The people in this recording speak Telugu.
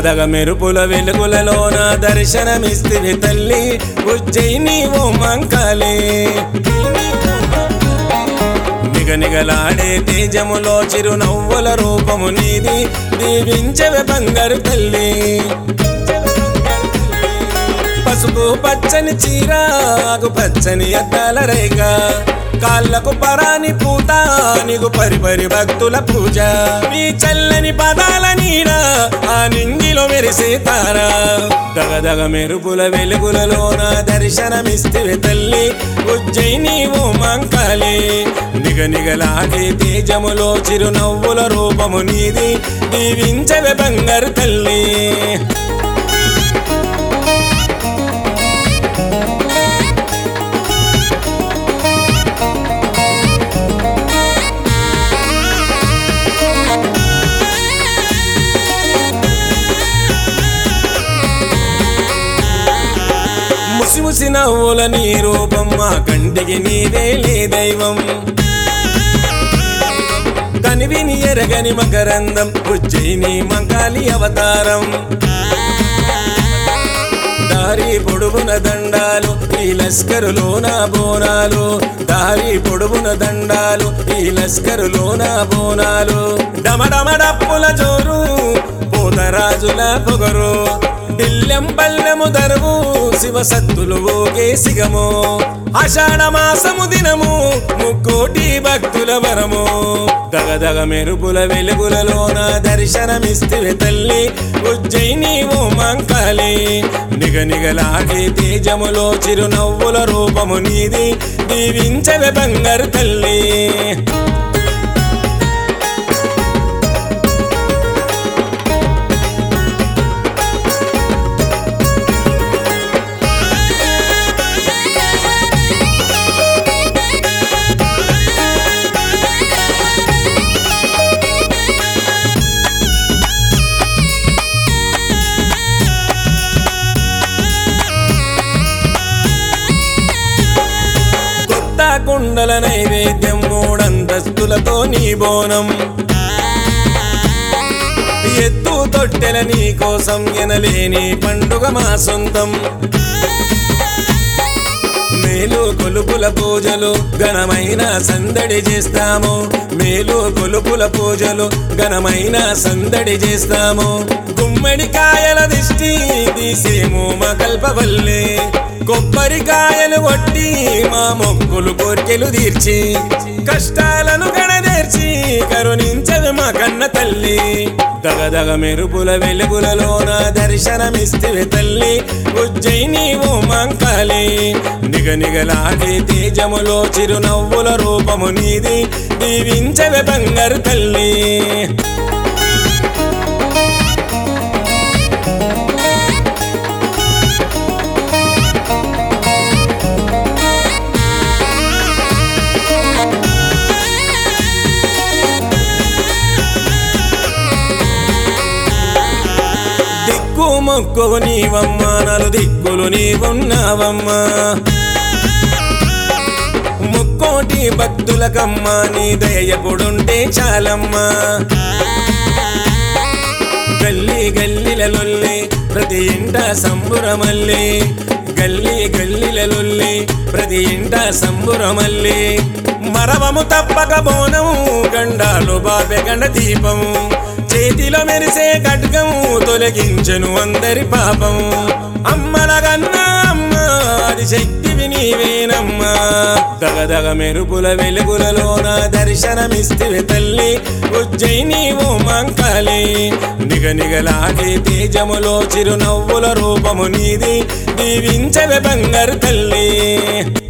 దగదగ మెరుపుల వెలుగులలోన దర్శనమిస్తివి తల్లి ఉజ్జయిని ఓ మంకాళి నిగనిగలాడే తేజములో చిరునవ్వుల రూపము నీది దీవించవే బంగారు తల్లి పసుపు పచ్చని చీర ఆకు పచ్చని అద్దాల రేఖ కాళ్ళకు పరాని పూత నీకు పరిపరి భక్తుల పూజ నీ చల్లని పదాల నీడ ఆ నింగిలో మెరిసే తార దగదగ మెరుపుల వెలుగులలోన దర్శనమిస్తే తల్లి ఉజ్జయిని ఓ మంకాళి నిగనిగలాగే తేజములో చిరునవ్వుల రూపము నీది దీవించవే బంగారు తల్లి ముసి ముసి నవ్వుల నీ రూపం మా కంటికి నీదే లే దైవం కనివిని ఎరగని మకరందం ఉజ్జయిని మంకాలి అవతారం దారి పొడుగున దండాలు ఈ లస్కరులోన బోనాలు దారి పొడుగున దండాలు ఈ లస్కరులోన బోనాలు డమడమడప్పుల జోరు పోతరాజుల పొగరు దిల్లెం పల్లెము దరువు శివ సత్తులు ఓకే సిగము ఆషాఢ మాసము దినము ముక్కోటి భక్తుల వరము దగదగ మెరుపుల వెలుగులలోన దర్శనమిస్తే తల్లి ఉజ్జయిని ఓ మంకాళి నిగనిగలాగే తేజములో చిరునవ్వుల రూపము నీది దీవించవే బంగారు తల్లి కొత్త కుండల నైవేద్యం మూడంతస్తులతో నీ బోనం ఎత్తు తొట్టెల నీ కోసం ఎనలేని పండుగ మా సొంతం మేలు కొలుపుల పూజలు ఘనమైన సందడి చేస్తాము మేలు కొలుపుల పూజలు ఘనమైన సందడి చేస్తాము గుమ్మడికాయల దిష్టి తీసేము మా కల్పవల్లి కొబ్బరికాయలు కొట్టి మా మొక్కులు కోరికెలు తీర్చి కష్టాలను గణదేర్చి కరుణించదు మా కన్న తల్లి దగదగ మెరుపుల వెలుగులలోన దర్శనమిస్తే తల్లి ఉజ్జయిని ఓ మంకాళి నిగనిగలాగే తేజములో చిరునవ్వుల రూపము నీది దీవించవే బంగారు తల్లి దిక్కు మొక్కు నీవమ్మ నలు దిక్కులు నీవున్నావమ్మా ముక్కోటి భక్తులకమ్మ నీ దయపుడుంటే చాలమ్మా గల్లీ గల్లీల లొల్లి ప్రతి ఇంట సంబురమల్లి గల్లీ గల్లీల లొల్లి ప్రతి ఇంట సంబురమల్లి మరవము తప్పక బోనము గండాలు బాపె గండ దీపము చేతిలో మెరిసే ఖడ్గము తొలగించను అందరి పాపము అమ్మలగన్నా అమ్మ అది శక్తివి నీవేనమ్మా దగదగ మెరుపుల వెలుగులలోన దర్శనమిస్తే తల్లి ఉజ్జయిని ఓ మంకాళి నిగనిగలాగే తేజములో చిరునవ్వుల రూపము నీది దీవించవే బంగారు తల్లి